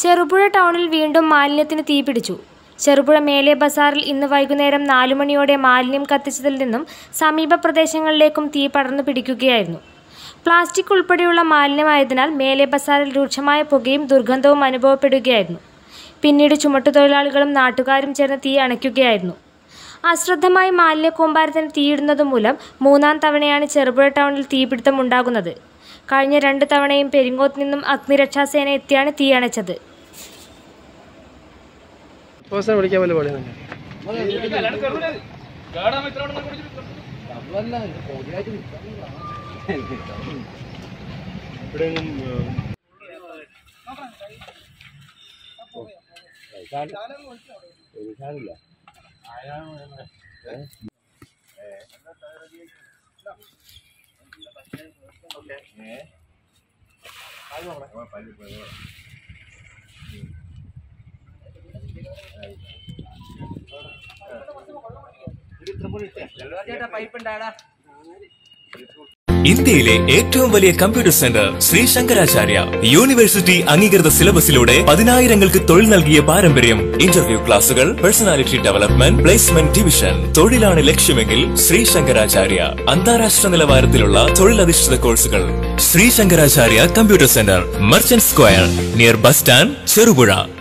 ചെറുപുഴ ടൗണിൽ വീണ്ടും മാലിന്യത്തിന് തീപിടിച്ചു ചെറുപുഴ മേലെ ബസാറിൽ ഇന്ന് വൈകുന്നേരം നാലു മണിയോടെ മാലിന്യം കത്തിച്ചതിൽ നിന്നും സമീപ പ്രദേശങ്ങളിലേക്കും തീ പടർന്നു പിടിക്കുകയായിരുന്നു പ്ലാസ്റ്റിക് ഉൾപ്പെടെയുള്ള മാലിന്യമായതിനാൽ മേലെ ബസാറിൽ രൂക്ഷമായ പുകയും ദുർഗന്ധവും അനുഭവപ്പെടുകയായിരുന്നു പിന്നീട് ചുമട്ടുതൊഴിലാളികളും നാട്ടുകാരും ചേർന്ന് തീ അണയ്ക്കുകയായിരുന്നു അശ്രദ്ധമായി മാലിന്യ കൂമ്പാരത്തിന് തീയിടുന്നത് മൂലം മൂന്നാം തവണയാണ് ചെറുപുഴ ടൗണിൽ തീപിടുത്തം ഉണ്ടാകുന്നത് കഴിഞ്ഞ രണ്ട് തവണയും പെരിങ്ങോത്ത് നിന്നും അഗ്നിരക്ഷാസേന എത്തിയാണ് തീ അണച്ചത് ബോസിനെ വിളിക്കാൻ വല്ല പാടിയ ഇന്ത്യയിലെ ഏറ്റവും വലിയ computer centre Shri Shankaracharya university അംഗീകൃത സിലബസിലൂടെ പതിനായിരങ്ങൾക്ക് തൊഴിൽ നൽകിയ പാരമ്പര്യം ഇന്റർവ്യൂ ക്ലാസുകൾ പേഴ്സണാലിറ്റി ഡെവലപ്മെന്റ് പ്ലേസ്മെന്റ് ഡിവിഷൻ തൊഴിലാണ് ലക്ഷ്യമെങ്കിൽ ശ്രീ ശങ്കരാചാര്യ അന്താരാഷ്ട്ര നിലവാരത്തിലുള്ള തൊഴിലധിഷ്ഠിത കോഴ്സുകൾ Shri Shankaracharya computer centre merchant square near bus stand Cherupuzha